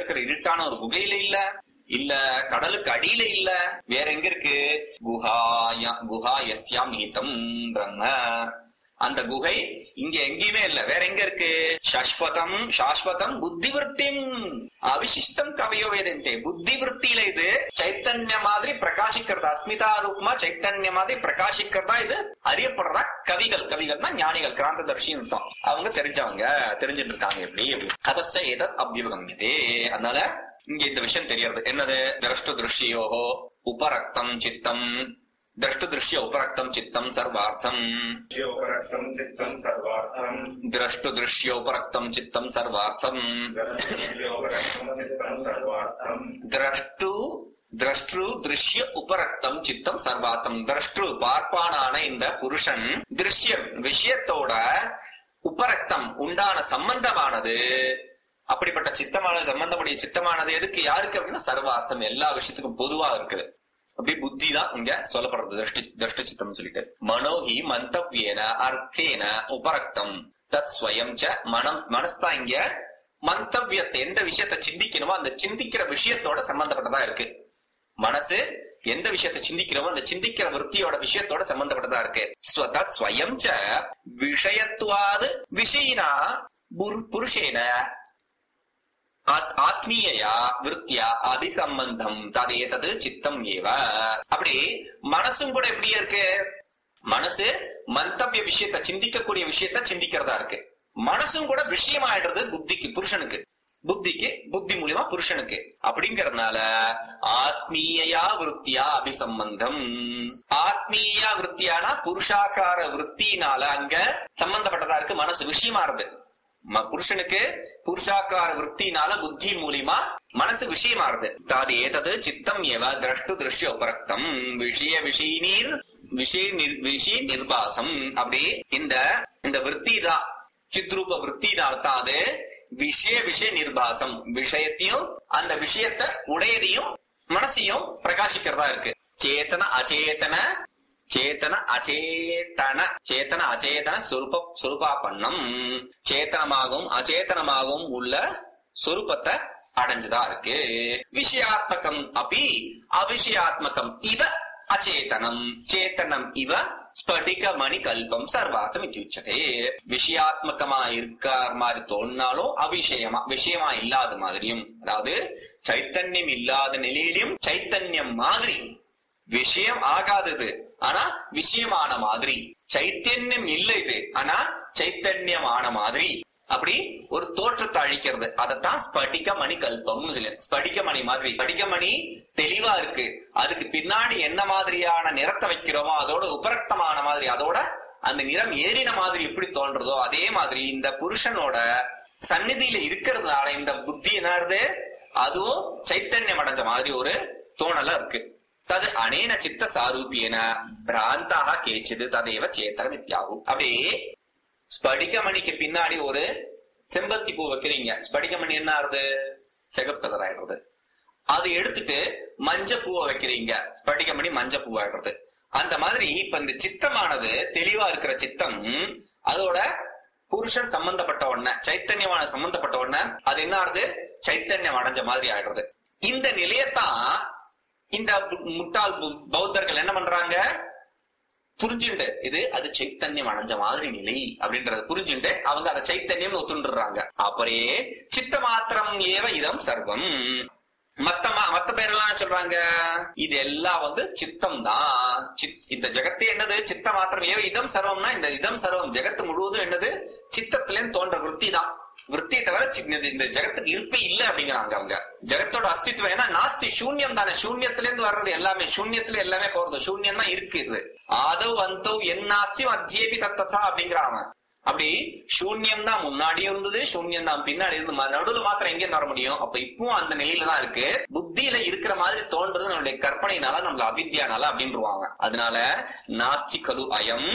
இருக்கிற இருட்டான ஒரு குகையில இல்ல இல்ல கடலுக்கு அடியில இல்ல வேற எங்க இருக்கு குஹாயா குஹா எஸ்யாம் நீதம் பிரம்ம அந்த குகை இங்க எங்கேயுமே இல்ல வேற எங்க இருக்கு சாஸ்வதம் சாஸ்வதம் புத்தி விற்த்திம் அவிசிஷ்டம் கவையோ வேதந்தே புத்தி விற்த்தியில இது சைத்தன்ய மாதிரி பிரகாசிக்கிறதா அஸ்மிதா ரூபமா சைத்தன்ய மாதிரி பிரகாசிக்கிறதா இது அறியப்படுறதா கவிகள் கவிகள்னா ஞானிகள் கிராந்த தர்ஷின்னு அர்த்தம் அவங்க தெரிஞ்சவங்க தெரிஞ்சிட்டு இருக்காங்க எப்படி அப்படி அதச்ச ஏதத் அபியுகமியதே அதனால இங்க இந்த விஷயம் தெரியறது என்னது திரஷ்டு திருஷ்யோஹோ உபரக்தம் சித்தம் திரஷ்டு திருஷ்ய உபரக்தம் சித்தம் சர்வார்த்தம் योगरक्षं चित्तं सर्वार्थम् திரஷ்டு திருஷ்யோபரக்தம் சித்தம் சர்வார்த்தம் योगरक्षं चित्तं सर्वार्थम् திரஷ்டு திரஷ்டு திருஷ்ய உபரக்தம் சித்தம் சர்வார்த்தம் திரஷ்டு பார்ப்பானான இந்த புருஷன் திருஷ்யம் விஷயத்தோட உபரக்தம் உண்டான சம்பந்தமானது அப்படிப்பட்ட சித்தமான சம்பந்தமுடைய சித்தமானது எதுக்கு யாருக்கு அப்படின்னா சர்வார்த்தம் எல்லா விஷயத்துக்கும் பொதுவா இருக்குது அப்படி புத்தி தான் இங்க சொல்லப்படுறது திருஷ்டி திருஷ்ட சித்தம் சொல்லிட்டு மனோஹி மந்தவ்யேன அர்த்தேன உபரக்தம் தத் ஸ்வயம் ச மனம் மனசுதான் இங்க மந்தவ்யத்தை எந்த விஷயத்தை சிந்திக்கணுமோ அந்த சிந்திக்கிற விஷயத்தோட சம்பந்தப்பட்டதா இருக்கு மனசு எந்த விஷயத்தை சிந்திக்கிறோமோ அந்த சிந்திக்கிற விற்த்தியோட விஷயத்தோட சம்பந்தப்பட்டதா இருக்கு ஸ்வ- தத் ஸ்வயம் ச விஷயத்துவாது விஷயினா புரு- புருஷேன ஆத்- ஆத்மீயயா விருத்தியா அபிசம்பந்தம் ததேதது சித்தம் ஏவ அப்படி மனசும் கூட எப்படியே இருக்கு மனசு மந்தவிய விஷயத்த சிந்திக்கக்கூடிய விஷயத்த சிந்திக்கிறதா இருக்கு மனசும் கூட விஷயமாயிடுறது புத்திக்கு புருஷனுக்கு புத்திக்கு புத்தி மூலியமா புருஷனுக்கு அப்படிங்கறதுனால ஆத்மீயா விருத்தியா அபிசம்பந்தம் ஆத்மீயா விருத்தியானா புருஷாக்கார விருத்தினால அங்க சம்பந்தப்பட்டதா இருக்கு மனசு விஷயமா இருக்கு ம- புருஷனுக்கு புருஷாக்கார விற்த்தினால புத்தி மூலியமா மனசு விஷயமாறுது தாது ஏதது சித்தம் ஏவ திரஷ்டு திருஷ்ய உபரக்தம் விஷய விஷயநீர் விஷய நிர்- விஷய நிர்பாசம் அப்படி இந்த இந்த விற்பி தான் சித்ரூப விற்பி தான் அது விஷய விஷய நிர்பாசம் விஷயத்தையும் அந்த விஷயத்தை உடையதையும் மனசையும் பிரகாசிக்கிறதா இருக்கு சேத்தன அச்சேதன சேத்தன அச்சேதன சேத்தன அச்சேதன சொருப சொருபாபண்ணம் சேத்தனமாகவும் அச்சேதனமாகவும் உள்ள சொரூபத்தை அடைஞ்சுதா இருக்கு விஷயாத்மகம் அப்படி அவிஷயாத்மகம் இவ அச்சேதனம் சேத்தனம் இவ ஸ்படிக மணி கல்பம் சர்வார்த்தம் இத்தியுச்சதே விஷயாத்மகமா இருக்கார் மாதிரி தோணினாலும் அவிஷயமா விஷயமா இல்லாத மாதிரியும் அதாவது சைத்தன்யம் இல்லாத நிலையிலும் சைத்தன்யம் மாதிரி விஷயம் ஆகாதது ஆனா விஷயமான மாதிரி சைத்தன்யம் இல்ல இது ஆனா சைத்தன்யமான மாதிரி அப்படி ஒரு தோற்றத்தை அழிக்கிறது அதத்தான் ஸ்படிக மணி கல்பம்னு சொல்லி ஸ்படிக மணி மாதிரி ஸ்படிக மணி தெளிவா இருக்கு அதுக்கு பின்னாடி என்ன மாதிரியான நிறத்தை வைக்கிறோமோ அதோட உபரக்தமான மாதிரி அதோட அந்த நிறம் ஏறின மாதிரி எப்படி தோன்றதோ அதே மாதிரி இந்த புருஷனோட சந்நிதியில இருக்கிறதுனால இந்த புத்தி என்னது அதுவும் சைத்தன்யம் அடைஞ்ச மாதிரி ஒரு தோணலா இருக்கு தது அனேன சித்த சாரூபியன பிராந்தாக கேச்சிது ததேவ சேத்தனம் இத்தியாகும் அப்படியே ஸ்படிகமணிக்கு பின்னாடி ஒரு செம்பருத்தி பூ வைக்கிறீங்க ஸ்படிகமணி என்ன ஆறுது சிகப்பு கலர் ஆயிடுறது அது எடுத்துட்டு மஞ்ச பூவை வைக்கிறீங்க ஸ்படிகமணி மஞ்ச பூ ஆயிடுறது அந்த மாதிரி இப்ப இந்த சித்தமானது தெளிவா இருக்கிற சித்தம் அதோட புருஷன் சம்பந்தப்பட்ட உடனே சைத்தன்யமான சம்பந்தப்பட்ட உடனே அது என்ன ஆறுது சைத்தன்யம் அடைஞ்ச மாதிரி ஆயிடுறது இந்த நிலையத்தான் இந்த பு- முட்டாள் பு- பௌத்தர்கள் என்ன பண்றாங்க புரிஞ்சுண்டு இது அது சைத்தன்யம் அடைஞ்ச மாதிரி நிலை அப்படின்றத புரிஞ்சுண்டு அவங்க அதை சைத்தன்யம் ஒத்துண்டுறாங்க அப்படியே சித்த மாத்திரம் ஏவ இதம் சர்வம் மத்த மா- மத்த பேரெல்லாம் என்ன சொல்றாங்க இது எல்லாம் வந்து சித்தம் தான் சித்- இந்த ஜெகத்தே என்னது சித்த மாத்திரம் ஏவ இதம் சர்வம்னா இந்த இதம் சர்வம் ஜெகத்து முழுவதும் என்னது சித்தத்திலேன்னு தோன்ற விற்பி தான் விற்பியை தவிர சி- இந்த- இந்த ஜெகத்துக்கு இருப்பே இல்ல அப்படிங்கிறாங்க அவங்க ஜெகத்தோட அஸ்தித்வம் ஏன்னா நாஸ்தி சூன்யம் தானே சூன்யத்துல இருந்து வர்றது எல்லாமே சூன்யத்துல எல்லாமே போறது சூன்யம் தான் இருக்கு இது ஆதவ் அந்தவ் என்னாஸ்தி அத்தியேபி தத்ததா அப்படிங்கிறாங்க அப்படி சூன்யம் தான் முன்னாடியும் இருந்தது சூன்யம் தான் பின்னாடி இருந்து ம- நடுவுல மாத்திரம் எங்க வர முடியும் அப்ப இப்பவும் அந்த நிலையில தான் இருக்கு புத்தியில இருக்கிற மாதிரி தோன்றது நம்மளுடைய கற்பனைனால நம்மள அவித்யானால அப்படின்றுவாங்க அதனால நாஸ்தி கலு அயம்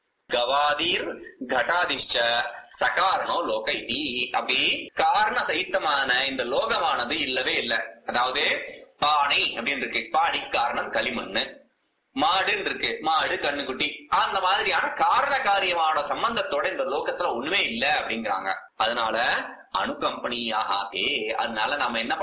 கவாதீர் கடாதிஷ்ட சகாரணோ லோக இதி அப்படி காரண சகித்தமான இந்த லோகமானது இல்லவே இல்லை அதாவது பானை அப்படின்னு இருக்கு பானை காரணம் களிமண்ணு மாடுன்னு இருக்கு மாடு கண்ணுக்குட்டி அந்த மாதிரியான காரண காரியமான சம்பந்தத்தோட இந்த லோகத்துல ஒண்ணுமே இல்ல அப்படிங்கிறாங்க அதனால அணுகம்பனியாக அதனால நாம என்ன